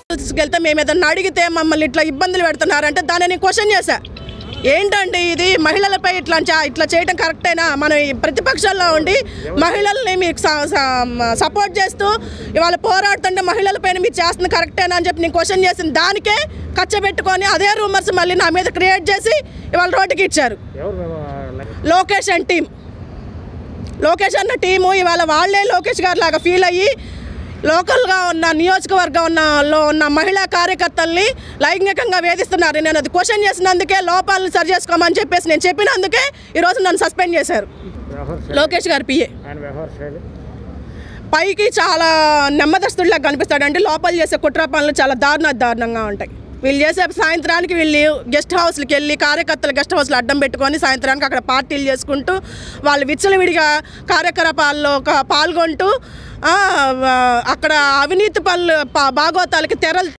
వెళ్తే మేము ఏదన్నా అడిగితే మమ్మల్ని ఇట్లా ఇబ్బందులు పెడుతున్నారంటే దాన్ని నేను క్వశ్చన్ చేశా ఏంటంటే ఇది మహిళలపై ఇట్లా చా- ఇట్లా చేయడం కరెక్టేనా మనం ఈ ప్రతిపక్షాల్లో ఉండి మహిళల్ని మీకు స- స- సపోర్ట్ చేస్తూ ఇవాళ పోరాడుతుంటే మహిళలపైన మీరు చేస్తుంది కరెక్టేనా అని చెప్పి నేను క్వశ్చన్ చేసిన దానికే కచ్చబెట్టుకొని అదే రూమర్స్ మళ్ళీ నా మీద క్రియేట్ చేసి ఇవాళ రోడ్డుకి ఇచ్చారు ఎవరు మేము, ఆ, లోకేష్ అండ్ టీం లోకేష్ అన్న టీము ఇవాళ వాళ్ళే లోకేష్ గారు లాగా ఫీల్ అయ్యి లోకల్గా ఉన్న నియోజకవర్గం ఉన్నలో ఉన్న మహిళా కార్యకర్తల్ని లైంగికంగా వేధిస్తున్నారు నేను అది క్వశ్చన్ చేసినందుకే లోపాలను సరి చేసుకోమని చెప్పేసి నేను చెప్పినందుకే ఈరోజు నన్ను సస్పెండ్ చేశారు వ్యవహార శైలి లోకేష్ గారి పిఏ ఆయన వ్యవహార శైలి పైకి చాలా నెమ్మదస్తుడిలా కనిపిస్తాడంటే లోపల చేసే కుట్ర పనులు చాలా దారుణ దారుణంగా ఉంటాయి వీళ్ళు చేసే సాయంత్రానికి వీళ్ళు గెస్ట్ హౌస్లకి వెళ్ళి కార్యకర్తలు గెస్ట్ హౌస్లో అడ్డం పెట్టుకొని సాయంత్రానికి అక్కడ పార్టీలు చేసుకుంటూ వాళ్ళు విచ్చలవిడిగా కార్యకలాపాల్లో ఒక పాల్గొంటూ ఆ, అక్కడ అవినీతి పనులు పా- భాగోతాలకి తెరలు